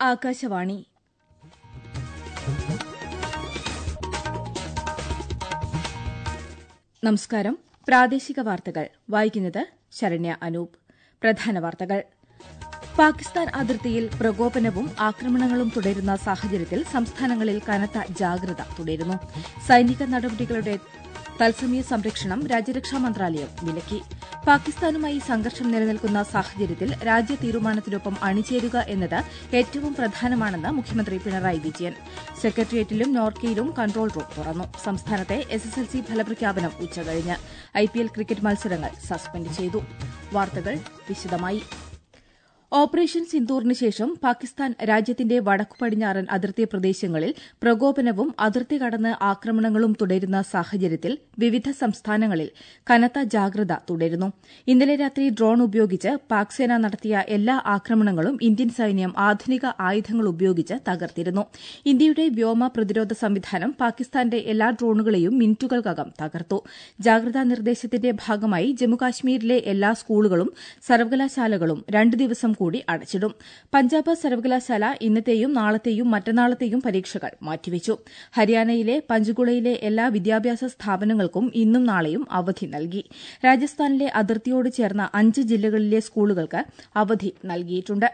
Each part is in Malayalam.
ആകാശവാണി നമസ്കാരം പ്രാദേശിക വാർത്തകൾ വായിക്കുന്നത് ശരണ്യ അനൂപ് പ്രധാന വാർത്തകൾ പാകിസ്ഥാൻ അതിർത്തിയിൽ പ്രകോപനവും ആക്രമണങ്ങളും തുടരുന്ന സാഹചര്യത്തിൽ സംസ്ഥാനങ്ങളിൽ കനത്ത ജാഗ്രത തുടരുന്നു സൈനിക നടപടികളുടെ തത്സമയ സംരക്ഷണം രാജ്യരക്ഷാ മന്ത്രാലയം വിലക്കി പാകിസ്ഥാനുമായി സംഘർഷം നിലനിൽക്കുന്ന സാഹചര്യത്തിൽ രാജ്യ തീരുമാനത്തിനൊപ്പം അണിചേരുക എന്നത് ഏറ്റവും പ്രധാനമാണെന്ന് മുഖ്യമന്ത്രി പിണറായി വിജയൻ സെക്രട്ടേറിയറ്റിലും നോർക്കയിലും കൺട്രോൾ റൂം തുറന്നു സംസ്ഥാനത്തെ എസ്എസ്എൽസി ഫലപ്രഖ്യാപനം ഉച്ചകഴിഞ്ഞ് ഐപിഎൽ ക്രിക്കറ്റ് മത്സരങ്ങൾ സസ്പെൻഡ് ചെയ്തു വാർത്തകൾ വിശദമായി ഓപ്പറേഷൻ സിന്ദൂറിന് ശേഷം പാകിസ്ഥാൻ രാജ്യത്തിന്റെ വടക്കു പടിഞ്ഞാറൻ അതിർത്തി പ്രദേശങ്ങളിൽ പ്രകോപനവും അതിർത്തി കടന്ന് ആക്രമണങ്ങളും തുടരുന്ന സാഹചര്യത്തിൽ വിവിധ സംസ്ഥാനങ്ങളിൽ കനത്ത ജാഗ്രത തുടരുന്നു ഇന്നലെ രാത്രി ഡ്രോൺ ഉപയോഗിച്ച് പാക് സേന നടത്തിയ എല്ലാ ആക്രമണങ്ങളും ഇന്ത്യൻ സൈന്യം ആധുനിക ആയുധങ്ങൾ ഉപയോഗിച്ച് തകർത്തിരുന്നു ഇന്ത്യയുടെ വ്യോമ പ്രതിരോധ സംവിധാനം പാകിസ്ഥാന്റെ എല്ലാ ഡ്രോണുകളെയും മിനിറ്റുകൾക്കകം തകർത്തു ജാഗ്രതാ നിർദ്ദേശത്തിന്റെ ഭാഗമായി ജമ്മുകാശ്മീരിലെ എല്ലാ സ്കൂളുകളും സർവകലാശാലകളും രണ്ട് ദിവസം കൂടി അടച്ചിടും പഞ്ചാബ് സർവകലാശാല ഇന്നത്തെയും നാളത്തെയും മറ്റന്നാളത്തെയും പരീക്ഷകൾ മാറ്റിവച്ചു ഹരിയാനയിലെ പഞ്ച്കുളയിലെ എല്ലാ വിദ്യാഭ്യാസ സ്ഥാപനങ്ങൾക്കും ഇന്നും നാളെയും അവധി നൽകി രാജസ്ഥാനിലെ അതിർത്തിയോട് ചേർന്ന അഞ്ച് ജില്ലകളിലെ സ്കൂളുകൾക്ക് അവധി നൽകിയിട്ടുണ്ട്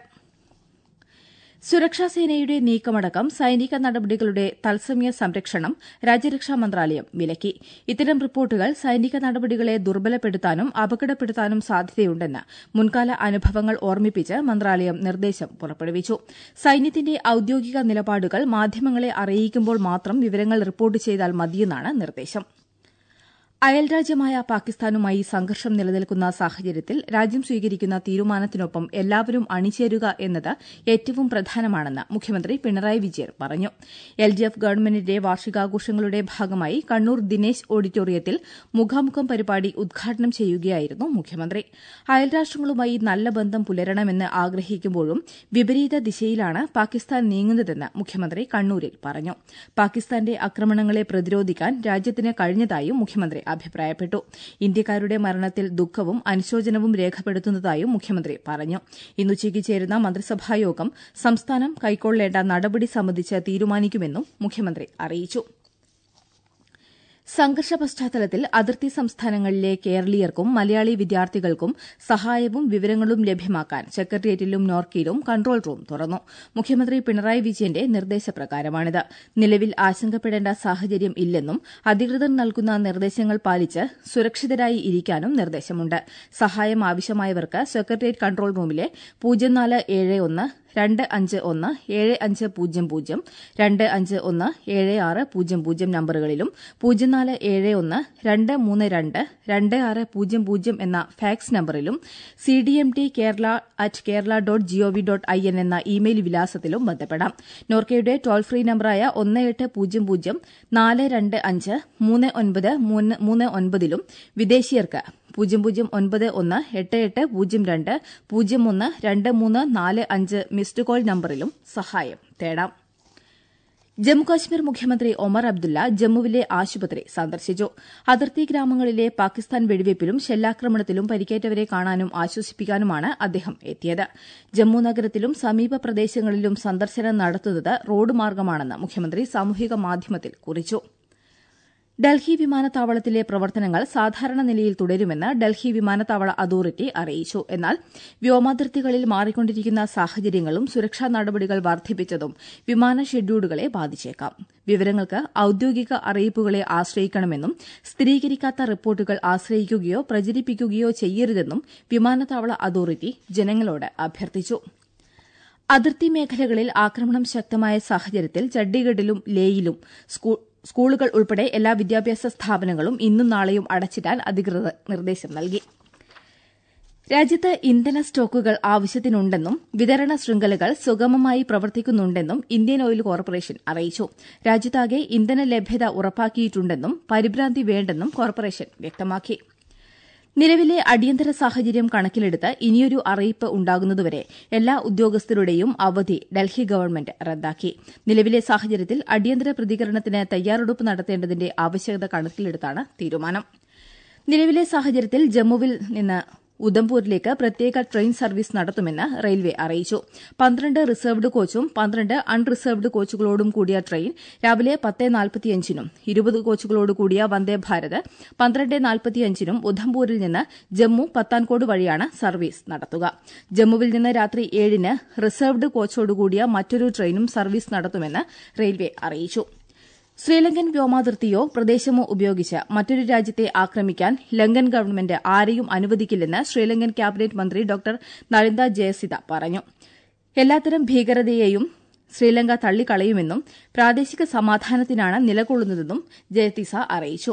സുരക്ഷാസേനയുടെ നീക്കമടക്കം സൈനിക നടപടികളുടെ തത്സമയ സംരക്ഷണം രാജ്യരക്ഷാ മന്ത്രാലയം വിലക്കി ഇത്തരം റിപ്പോർട്ടുകൾ സൈനിക നടപടികളെ ദുർബലപ്പെടുത്താനും അപകടപ്പെടുത്താനും സാധ്യതയുണ്ടെന്ന് മുൻകാല അനുഭവങ്ങൾ ഓർമ്മിപ്പിച്ച് മന്ത്രാലയം നിർദ്ദേശം പുറപ്പെടുവിച്ചു സൈന്യത്തിന്റെ ഔദ്യോഗിക നിലപാടുകൾ മാധ്യമങ്ങളെ അറിയിക്കുമ്പോൾ മാത്രം വിവരങ്ങൾ റിപ്പോർട്ട് ചെയ്താൽ മതിയെന്നാണ് നിർദ്ദേശം അയൽരാജ്യമായ പാകിസ്ഥാനുമായി സംഘർഷം നിലനിൽക്കുന്ന സാഹചര്യത്തിൽ രാജ്യം സ്വീകരിക്കുന്ന തീരുമാനത്തിനൊപ്പം എല്ലാവരും അണിചേരുക എന്നത് ഏറ്റവും പ്രധാനമാണെന്ന് മുഖ്യമന്ത്രി പിണറായി വിജയൻ പറഞ്ഞു എൽഡിഎഫ് ഗവൺമെന്റിന്റെ വാർഷികാഘോഷങ്ങളുടെ ഭാഗമായി കണ്ണൂർ ദിനേശ് ഓഡിറ്റോറിയത്തിൽ മുഖാമുഖം പരിപാടി ഉദ്ഘാടനം ചെയ്യുകയായിരുന്നു മുഖ്യമന്ത്രി അയൽരാഷ്ട്രങ്ങളുമായി നല്ല ബന്ധം പുലരണമെന്ന് ആഗ്രഹിക്കുമ്പോഴും വിപരീത ദിശയിലാണ് പാകിസ്ഥാൻ നീങ്ങുന്നതെന്ന് മുഖ്യമന്ത്രി കണ്ണൂരിൽ പറഞ്ഞു പാകിസ്ഥാന്റെ ആക്രമണങ്ങളെ പ്രതിരോധിക്കാൻ രാജ്യത്തിന് കഴിഞ്ഞതായും മുഖ്യമന്ത്രി അഭിപ്രായപ്പെട്ടു ഇന്ത്യക്കാരുടെ മരണത്തിൽ ദുഃഖവും അനുശോചനവും രേഖപ്പെടുത്തുന്നതായും മുഖ്യമന്ത്രി പറഞ്ഞു ഇന്നുച്ചയ്ക്ക് ചേരുന്ന മന്ത്രിസഭായോഗം സംസ്ഥാനം കൈക്കൊള്ളേണ്ട നടപടി സംബന്ധിച്ച് തീരുമാനിക്കുമെന്നും മുഖ്യമന്ത്രി അറിയിച്ചു സംഘർഷ പശ്ചാത്തലത്തിൽ അതിർത്തി സംസ്ഥാനങ്ങളിലെ കേരളീയർക്കും മലയാളി വിദ്യാർത്ഥികൾക്കും സഹായവും വിവരങ്ങളും ലഭ്യമാക്കാൻ സെക്രട്ടേറിയറ്റിലും നോർക്കയിലും കൺട്രോൾ റൂം തുറന്നു മുഖ്യമന്ത്രി പിണറായി വിജയന്റെ നിർദ്ദേശപ്രകാരമാണിത് നിലവിൽ ആശങ്കപ്പെടേണ്ട സാഹചര്യം ഇല്ലെന്നും അധികൃതർ നൽകുന്ന നിർദ്ദേശങ്ങൾ പാലിച്ച് സുരക്ഷിതരായി ഇരിക്കാനും നിർദ്ദേശമുണ്ട് സഹായം ആവശ്യമായവർക്ക് സെക്രട്ടേറിയറ്റ് കൺട്രോൾ റൂമിലെ പൂജ്യം നാല് ഏഴ് ഒന്ന് രണ്ട് അഞ്ച് ഒന്ന് ഏഴ് അഞ്ച് പൂജ്യം പൂജ്യം രണ്ട് അഞ്ച് ഒന്ന് ഏഴ് ആറ് പൂജ്യം പൂജ്യം നമ്പറുകളിലും പൂജ്യം നാല് ഏഴ് ഒന്ന് രണ്ട് മൂന്ന് രണ്ട് രണ്ട് ആറ് പൂജ്യം പൂജ്യം എന്ന ഫാക്സ് നമ്പറിലും C D M T Kerala at Kerala dot G O V dot I N എന്ന ഇമെയിൽ വിലാസത്തിലും ബന്ധപ്പെടാം നോർക്കയുടെ ടോൾ ഫ്രീ നമ്പറായ ഒന്ന് എട്ട് പൂജ്യം പൂജ്യം നാല് രണ്ട് അഞ്ച് മൂന്ന് ഒൻപത് മൂന്ന് ഒൻപതിലും വിദേശീയർക്ക് പൂജ്യം പൂജ്യം ഒൻപത് ഒന്ന് എട്ട് എട്ട് പൂജ്യം രണ്ട് പൂജ്യം ഒന്ന് രണ്ട് മൂന്ന് നാല് അഞ്ച് മിസ്ഡ് കോൾ നമ്പറിലും സഹായം തേടാം ജമ്മുകാശ്മീർ മുഖ്യമന്ത്രി ഒമർ അബ്ദുള്ള ജമ്മുവിലെ ആശുപത്രി സന്ദർശിച്ചു അതിർത്തി ഗ്രാമങ്ങളിലെ പാകിസ്ഥാൻ വെടിവയ്പിലും ഷെല്ലാക്രമണത്തിലും പരിക്കേറ്റവരെ കാണാനും ആശ്വസിപ്പിക്കാനുമാണ് അദ്ദേഹം എത്തിയത് ജമ്മു നഗരത്തിലും സമീപ പ്രദേശങ്ങളിലും സന്ദർശനം നടത്തുന്നത് റോഡ് മാർഗമാണെന്ന് മുഖ്യമന്ത്രി സാമൂഹിക മാധ്യമത്തിൽ കുറിച്ചു ഡൽഹി വിമാനത്താവളത്തിലെ പ്രവർത്തനങ്ങൾ സാധാരണ നിലയിൽ തുടരുമെന്ന് ഡൽഹി വിമാനത്താവള അതോറിറ്റി അറിയിച്ചു എന്നാൽ വ്യോമാതിർത്തികളിൽ മാറിക്കൊണ്ടിരിക്കുന്ന സാഹചര്യങ്ങളും സുരക്ഷാ നടപടികൾ വർദ്ധിപ്പിച്ചതും വിമാന ഷെഡ്യൂളുകളെ ബാധിച്ചേക്കാം വിവരങ്ങൾക്ക് ഔദ്യോഗിക അറിയിപ്പുകളെ ആശ്രയിക്കണമെന്നും സ്ഥിരീകരിക്കാത്ത റിപ്പോർട്ടുകൾ ആശ്രയിക്കുകയോ പ്രചരിപ്പിക്കുകയോ ചെയ്യരുതെന്നും വിമാനത്താവള അതോറിറ്റി ജനങ്ങളോട് അഭ്യർത്ഥിച്ചു അതിർത്തി മേഖലകളിൽ ആക്രമണം ശക്തമായ സാഹചര്യത്തിൽ ചണ്ഡീഗഡിലും ലേയിലും സ്കൂളുകൾ ഉൾപ്പെടെ എല്ലാ വിദ്യാഭ്യാസ സ്ഥാപനങ്ങളും ഇന്നും നാളെയും അടച്ചിടാൻ അധികൃതർ നിർദ്ദേശം നൽകി രാജ്യത്ത് ഇന്ധന സ്റ്റോക്കുകൾ ആവശ്യത്തിനുണ്ടെന്നും വിതരണ ശൃംഖലകൾ സുഗമമായി പ്രവർത്തിക്കുന്നുണ്ടെന്നും ഇന്ത്യൻ ഓയിൽ കോർപ്പറേഷൻ അറിയിച്ചു രാജ്യത്താകെ ഇന്ധന ലഭ്യത ഉറപ്പാക്കിയിട്ടുണ്ടെന്നും പരിഭ്രാന്തി വേണ്ടെന്നും കോർപ്പറേഷൻ വ്യക്തമാക്കി നിലവിലെ അടിയന്തര സാഹചര്യം കണക്കിലെടുത്ത് ഇനിയൊരു അറിയിപ്പ് ഉണ്ടാകുന്നതുവരെ എല്ലാ ഉദ്യോഗസ്ഥരുടെയും അവധി ഡൽഹി ഗവൺമെന്റ് റദ്ദാക്കി നിലവിലെ സാഹചര്യത്തിൽ അടിയന്തര പ്രതികരണത്തിന് തയ്യാറെടുപ്പ് നടത്തേണ്ടതിന്റെ ആവശ്യകത കണക്കിലെടുത്താണ് തീരുമാനം നിലവിലെ സാഹചര്യത്തിൽ ജമ്മുവിൽ നിന്ന് ഉദംപൂരിലേക്ക് പ്രത്യേക ട്രെയിൻ സർവീസ് നടത്തുമെന്ന് റെയിൽവേ അറിയിച്ചു പന്ത്രണ്ട് റിസർവ്ഡ് കോച്ചും പന്ത്രണ്ട് അൺറിസർവ്ഡ് കോച്ചുകളോടും കൂടിയ ട്രെയിൻ രാവിലെ പത്ത് നാൽപ്പത്തിയഞ്ചിനും ഇരുപത് കോച്ചുകളോട് കൂടിയ വന്ദേ ഭാരത് പന്ത്രണ്ട് നാൽപ്പത്തിയഞ്ചിനും ഉധംപൂരിൽ നിന്ന് ജമ്മു പത്താൻകോട് വഴിയാണ് സർവീസ് നടത്തുക ജമ്മുവിൽ നിന്ന് രാത്രി ഏഴിന് റിസർവ്ഡ് കോച്ചോടുകൂടിയ മറ്റൊരു ട്രെയിനും സർവീസ് നടത്തുമെന്ന് റെയിൽവേ അറിയിച്ചു ശ്രീലങ്കൻ വ്യോമാതിർത്തിയോ പ്രദേശമോ ഉപയോഗിച്ച് മറ്റൊരു രാജ്യത്തെ ആക്രമിക്കാൻ ലങ്കൻ ഗവൺമെന്റ് ആരെയും അനുവദിക്കില്ലെന്ന് ശ്രീലങ്കൻ ക്യാബിനറ്റ് മന്ത്രി ഡോക്ടർ നളിന്ദ ജയസിത പറഞ്ഞു എല്ലാത്തരം ഭീകരതയെയും ശ്രീലങ്ക തള്ളിക്കളയുമെന്നും പ്രാദേശിക സമാധാനത്തിനാണ് നിലകൊള്ളുന്നതെന്നും ജയതിസ അറിയിച്ചു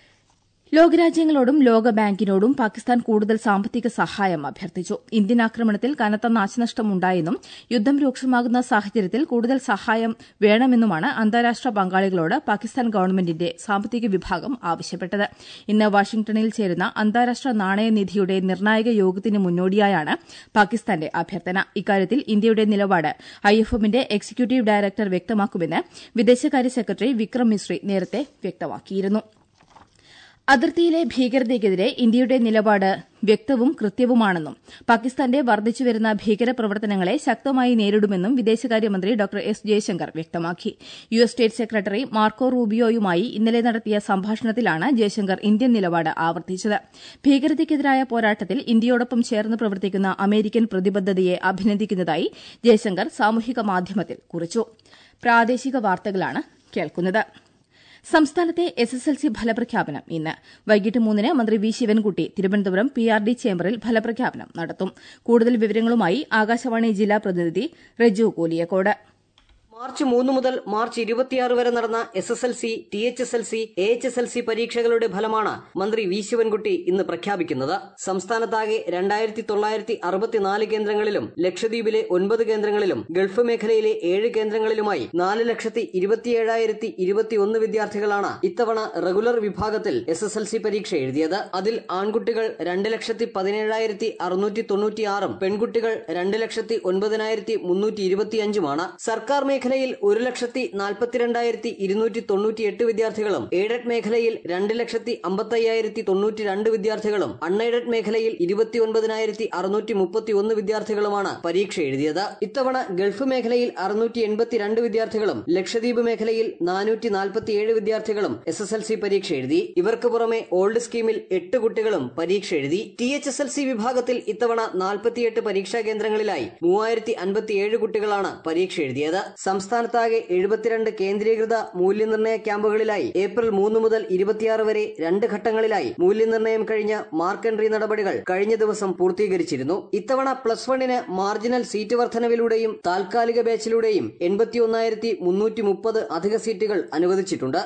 ലോകരാജ്യങ്ങളോടും ലോകബാങ്കിനോടും പാകിസ്ഥാൻ കൂടുതൽ സാമ്പത്തിക സഹായം അഭ്യർത്ഥിച്ചു ഇന്ത്യൻ ആക്രമണത്തിൽ കനത്ത നാശനഷ്ടമുണ്ടായെന്നും യുദ്ധം രൂക്ഷമാകുന്ന സാഹചര്യത്തിൽ കൂടുതൽ സഹായം വേണമെന്നുമാണ് അന്താരാഷ്ട്ര പങ്കാളികളോട് പാകിസ്ഥാൻ ഗവൺമെന്റിന്റെ സാമ്പത്തിക വിഭാഗം ആവശ്യപ്പെട്ടത് ഇന്ന് വാഷിംഗ്ടണിൽ ചേരുന്ന അന്താരാഷ്ട്ര നാണയനിധിയുടെ നിർണായക യോഗത്തിന് മുന്നോടിയായാണ് പാകിസ്ഥാന്റെ അഭ്യർത്ഥന ഇക്കാര്യത്തിൽ ഇന്ത്യയുടെ നിലപാട് ഐഎഫ്എമ്മിന്റെ എക്സിക്യൂട്ടീവ് ഡയറക്ടർ വ്യക്തമാക്കുമെന്ന് വിദേശകാര്യ സെക്രട്ടറി വിക്രം മിശ്രി നേരത്തെ വ്യക്തമാക്കിയിരുന്നു അതിർത്തിയിലെ ഭീകരതയ്ക്കെതിരെ ഇന്ത്യയുടെ നിലപാട് വ്യക്തവും കൃത്യവുമാണെന്നും പാകിസ്ഥാന്റെ വർദ്ധിച്ചുവരുന്ന ഭീകരപ്രവർത്തനങ്ങളെ ശക്തമായി നേരിടുമെന്നും വിദേശകാര്യമന്ത്രി ഡോക്ടർ എസ് ജയശങ്കർ വ്യക്തമാക്കി U S state secretary Marco റൂബിയോയുമായി ഇന്നലെ നടത്തിയ സംഭാഷണത്തിലാണ് ജയശങ്കർ ഇന്ത്യൻ നിലപാട് ആവർത്തിച്ചത് ഭീകരതയ്ക്കെതിരായ പോരാട്ടത്തിൽ ഇന്ത്യയോടൊപ്പം ചേർന്ന് പ്രവർത്തിക്കുന്ന അമേരിക്കൻ പ്രതിബദ്ധതയെ അഭിനന്ദിക്കുന്നതായി ജയശങ്കർ സാമൂഹിക മാധ്യമത്തിൽ കുറിച്ചു പ്രാദേശിക വാർത്തകളാണ് കേൾക്കുന്നത് സംസ്ഥാനത്തെ എസ് എസ് എൽ സി ഫലപ്രഖ്യാപനം ഇന്ന് വൈകിട്ട് മൂന്നിന് മന്ത്രി V Sivankutty Thiruvananthapuram P R D ചേംബറിൽ ഫലപ്രഖ്യാപനം നടത്തും കൂടുതൽ വിവരങ്ങളുമായി ആകാശവാണി ജില്ലാ പ്രതിനിധി റെജു കൂലിയക്കോട് മാർച്ച് മൂന്ന് മുതൽ മാർച്ച് ഇരുപത്തിയാറ് വരെ നടന്ന S S L C T H S L C A H S L C പരീക്ഷകളുടെ ഫലമാണ് മന്ത്രി വി ശിവൻകുട്ടി ഇന്ന് പ്രഖ്യാപിക്കുന്നത് സംസ്ഥാനത്താകെ രണ്ടായിരത്തി തൊള്ളായിരത്തി അറുപത്തിനാല് കേന്ദ്രങ്ങളിലും ലക്ഷദ്വീപിലെ ഒൻപത് കേന്ദ്രങ്ങളിലും ഗൾഫ് മേഖലയിലെ ഏഴ് കേന്ദ്രങ്ങളിലുമായി നാല് ലക്ഷത്തി ഇരുപത്തിയേഴായിരത്തി ഇരുപത്തിയൊന്ന് വിദ്യാർത്ഥികളാണ് ഇത്തവണ റെഗുലർ വിഭാഗത്തിൽ എസ് എസ് എൽ സി പരീക്ഷ എഴുതിയത് അതിൽ ആൺകുട്ടികൾ രണ്ട് ലക്ഷത്തി പതിനേഴായിരത്തി അറുന്നൂറ്റി തൊണ്ണൂറ്റിയാറും പെൺകുട്ടികൾ രണ്ട് ലക്ഷത്തി ഒൻപതിനായിരത്തി മുന്നൂറ്റി ഇരുപത്തിയഞ്ചുമാണ് സർക്കാർ മേഖല മേഖലയിൽ ഒരു ലക്ഷത്തി നാൽപ്പത്തിരണ്ടായിരത്തി ഇരുന്നൂറ്റി തൊണ്ണൂറ്റിയെട്ട് വിദ്യാർത്ഥികളും എയ്ഡഡ് മേഖലയിൽ രണ്ട് ലക്ഷത്തി അമ്പത്തയ്യായിരത്തി തൊണ്ണൂറ്റി രണ്ട് വിദ്യാർത്ഥികളും അൺഎയ്ഡഡ് മേഖലയിൽ ഇരുപത്തിയൊൻപതിനായിരത്തി അറുന്നൂറ്റി മുപ്പത്തി ഒന്ന് വിദ്യാർത്ഥികളുമാണ് പരീക്ഷ എഴുതിയത് ഇത്തവണ ഗൾഫ് മേഖലയിൽ അറുന്നൂറ്റി എൺപത്തിരണ്ട് വിദ്യാർത്ഥികളും ലക്ഷദ്വീപ് മേഖലയിൽ നാനൂറ്റി നാൽപ്പത്തിയേഴ് വിദ്യാർത്ഥികളും എസ് എസ് എൽ സി പരീക്ഷ എഴുതി ഇവർക്ക് പുറമെ ഓൾഡ് സ്കീമിൽ എട്ട് കുട്ടികളും പരീക്ഷ എഴുതി T H S L C വിഭാഗത്തിൽ ഇത്തവണ നാൽപ്പത്തിയെട്ട് പരീക്ഷാ കേന്ദ്രങ്ങളിലായി മൂവായിരത്തി അൻപത്തിയേഴ് കുട്ടികളാണ് പരീക്ഷ എഴുതിയത് സംസ്ഥാനത്താകെ എഴുപത്തിരണ്ട് കേന്ദ്രീകൃത മൂല്യനിർണ്ണയ ക്യാമ്പുകളിലായി ഏപ്രിൽ മൂന്ന് മുതൽ ഇരുപത്തിയാറ് വരെ രണ്ട് ഘട്ടങ്ങളിലായി മൂല്യനിർണ്ണയം കഴിഞ്ഞ മാർക്ക് എൻട്രി നടപടികൾ കഴിഞ്ഞ ദിവസം പൂർത്തീകരിച്ചിരുന്നു ഇത്തവണ പ്ലസ് വണ്ണിന് മാർജിനൽ സീറ്റ് വർധനവിലൂടെയും താൽക്കാലിക ബാച്ചിലൂടെയും എൺപത്തിയൊന്നായിരത്തി മുന്നൂറ്റി മുപ്പത് അധിക സീറ്റുകൾ അനുവദിച്ചിട്ടുണ്ട്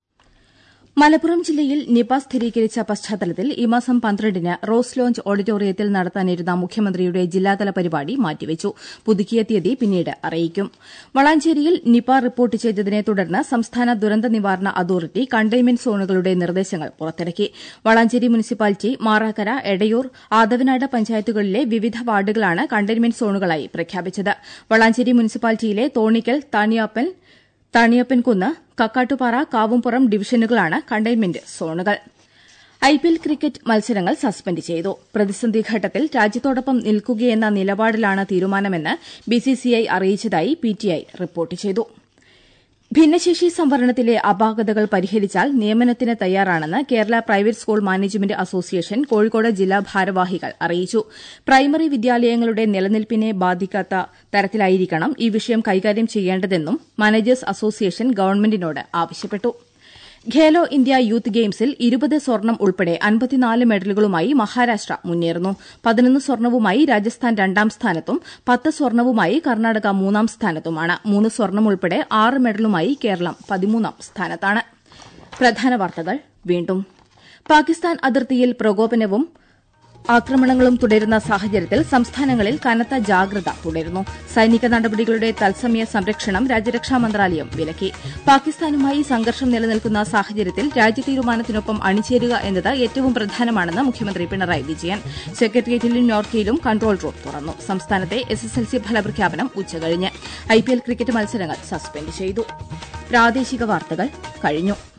മലപ്പുറം ജില്ലയിൽ നിപ സ്ഥിരീകരിച്ച പശ്ചാത്തലത്തിൽ ഈ മാസം പന്ത്രണ്ടിന് റോസ് ലോഞ്ച് ഓഡിറ്റോറിയത്തിൽ നടത്താനിരുന്ന മുഖ്യമന്ത്രിയുടെ ജില്ലാതല പരിപാടി മാറ്റിവച്ചു പുതുക്കിയ തീയതി പിന്നീട് അറിയിക്കും വളാഞ്ചേരിയിൽ നിപ റിപ്പോർട്ട് ചെയ്തതിനെ തുടർന്ന് സംസ്ഥാന ദുരന്ത നിവാരണ അതോറിറ്റി കണ്ടെയ്ൻമെന്റ് സോണുകളുടെ നിർദ്ദേശങ്ങൾ പുറത്തിറക്കി വളാഞ്ചേരി മുനിസിപ്പാലിറ്റി മാറാക്കര എടയൂർ ആദവനാട് പഞ്ചായത്തുകളിലെ വിവിധ വാർഡുകളാണ് കണ്ടെയ്ൻമെന്റ് സോണുകളായി പ്രഖ്യാപിച്ചത് വളാഞ്ചേരി മുനിസിപ്പാലിറ്റിയിലെ തോണിക്കൽ താണിയാപ്പൻ താണിയപ്പൻകുന്ന് കക്കാട്ടുപാറ കാവുംപുറം ഡിവിഷനുകളാണ് കണ്ടെയ്ൻമെന്റ് സോണുകൾ ഐപിഎൽ ക്രിക്കറ്റ് മത്സരങ്ങൾ സസ്പെൻഡ് ചെയ്തു പ്രതിസന്ധി ഘട്ടത്തിൽ രാജ്യത്തോടൊപ്പം നിൽക്കുകയെന്ന നിലപാടിലാണ് തീരുമാനമെന്ന് ബിസിസിഐ അറിയിച്ചതായി പിടിഐ റിപ്പോർട്ട് ചെയ്തു ഭിന്നശേഷി സംവരണത്തിലെ അപാകതകൾ പരിഹരിച്ചാൽ നിയമനത്തിന് തയ്യാറാണെന്ന് Kerala private school management association Kozhikode ജില്ലാ ഭാരവാഹികൾ അറിയിച്ചു പ്രൈമറി വിദ്യാലയങ്ങളുടെ നിലനിൽപ്പിനെ ബാധിക്കാത്ത തരത്തിലായിരിക്കണം ഈ വിഷയം കൈകാര്യം ചെയ്യേണ്ടതെന്നും മാനേജേഴ്സ് അസോസിയേഷൻ ഗവൺമെന്റിനോട് ആവശ്യപ്പെട്ടു ഖേലോ ഇന്ത്യ യൂത്ത് ഗെയിംസിൽ ഇരുപത് സ്വർണം ഉൾപ്പെടെ അൻപത്തിനാല് മെഡലുകളുമായി മഹാരാഷ്ട്ര മുന്നേറുന്നു പതിനൊന്ന് സ്വർണവുമായി രാജസ്ഥാൻ രണ്ടാം സ്ഥാനത്തും പത്ത് സ്വർണവുമായി കർണാടക മൂന്നാം സ്ഥാനത്തുമാണ് മൂന്ന് സ്വർണം ഉൾപ്പെടെ ആറ് മെഡലുമായി കേരളം പതിമൂന്നാം സ്ഥാനത്താണ് പ്രധാന വാർത്തകൾ വീണ്ടും പാകിസ്ഥാൻ അതിർത്തിയിൽ പ്രകോപനവും ആക്രമണങ്ങളും തുടരുന്ന സാഹചര്യത്തിൽ സംസ്ഥാനങ്ങളിൽ കനത്ത ജാഗ്രത തുടരുന്നു സൈനിക നടപടികളുടെ തത്സമയ സംരക്ഷണം രാജ്യരക്ഷാ മന്ത്രാലയം വിലക്കി പാകിസ്ഥാനുമായി സംഘർഷം നിലനിൽക്കുന്ന സാഹചര്യത്തിൽ രാജ്യതീരുമാനത്തിനൊപ്പം അണിചേരുക എന്നത് ഏറ്റവും പ്രധാനമാണെന്ന് മുഖ്യമന്ത്രി പിണറായി വിജയൻ സെക്രട്ടേറിയറ്റിലും നോർക്കയിലും കൺട്രോൾ റൂം തുറന്നു സംസ്ഥാനത്തെ എസ് എസ് എൽ സി ഫലപ്രഖ്യാപനം ഉച്ചകഴിഞ്ഞ് ഐപിഎൽ ക്രിക്കറ്റ് മത്സരങ്ങൾ സസ്പെൻഡ് ചെയ്തു പ്രാദേശിക വാർത്തകൾ കഴിഞ്ഞു